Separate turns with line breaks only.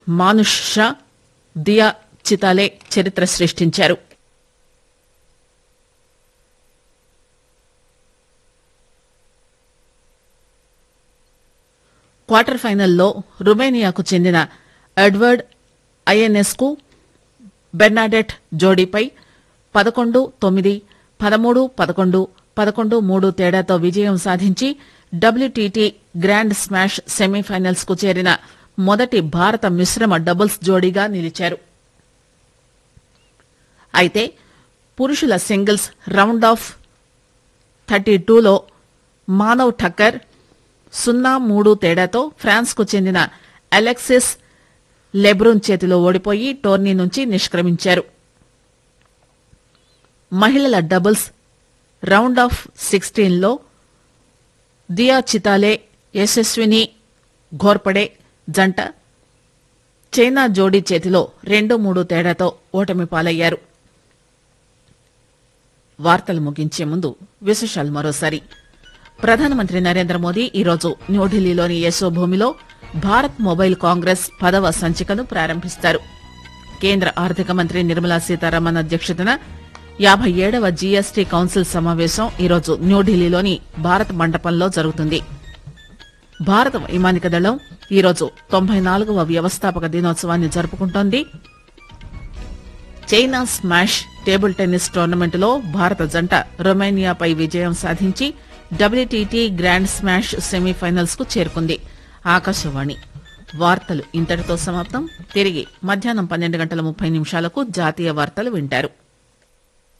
మానుష్ షా దియా చితాలే చరిత్ర సృష్టించారు క్వార్టర్ ఫైనల్లో రుమేనియాకు చెందిన ఎడ్వర్డ్ ఐఎన్ఎస్ కు బెర్నాడెట్ జోడీపై పదకొండు తొమ్మిది పదమూడు పదకొండు పదకొండు మూడు తేడాతో విజయం సాధించి డబ్ల్యూటీటీ గ్రాండ్ స్మాష్ సెమీఫైనల్స్ కు చేరిన మొదటి భారత మిశ్రమ డబుల్స్ జోడీగా నిలిచారు అయితే పురుషుల సింగిల్స్ రౌండ్ ఆఫ్ థర్టీ టూలో మానవ్ ఠక్కర్ సున్నా మూడు తేడాతో ఫ్రాన్స్ కు చెందిన అలెక్సిస్ లెబ్రూన్ చేతిలో ఓడిపోయి టోర్నీ నుంచి నిష్క్రమించారు మహిళల డబుల్స్ రౌండ్ ఆఫ్ సిక్స్టీన్లో దియా చితాలే యశస్విని ఘోర్పడే జంట చైనా జోడీ చేతిలో రెండు మూడు తేడాతో ఓటమి పాలయ్యారు వార్తలు ముగించే ముందు విశేషాలు మరోసారి ప్రధానమంత్రి నరేంద్ర మోదీ ఈరోజు న్యూఢిల్లీలోని యశోభూమిలో భారత్ మొబైల్ కాంగ్రెస్ పదవ సంచికను ప్రారంభిస్తారు కేంద్ర ఆర్థిక మంత్రి నిర్మలా సీతారామన్ అధ్యక్షతన యాభై ఏడవ జీఎస్టీ కౌన్సిల్ సమావేశం ఈరోజు న్యూఢిల్లీలోని భారత్ మండపంలో జరుగుతుంది భారత వైమానిక దళం ఈరోజు తొంభై నాలుగవ వ్యవస్థాపక దినోత్సవాన్ని జరుపుకుంటోంది చైనా స్మాష్ టేబుల్ టెన్నిస్ టోర్నమెంటులో భారత జంట రొమేనియాపై విజయం సాధించి డబ్ల్యూటీటీ గ్రాండ్ స్మాష్ సెమీఫైనల్స్ కు చేరుకుంది ఆకాశవాణి వార్తలు ఇంతటితో సమాప్తం తిరిగి మధ్యాహ్నం పన్నెండు గంటల ముప్పై నిమిషాలకు జాతీయ వార్తలు వింటారు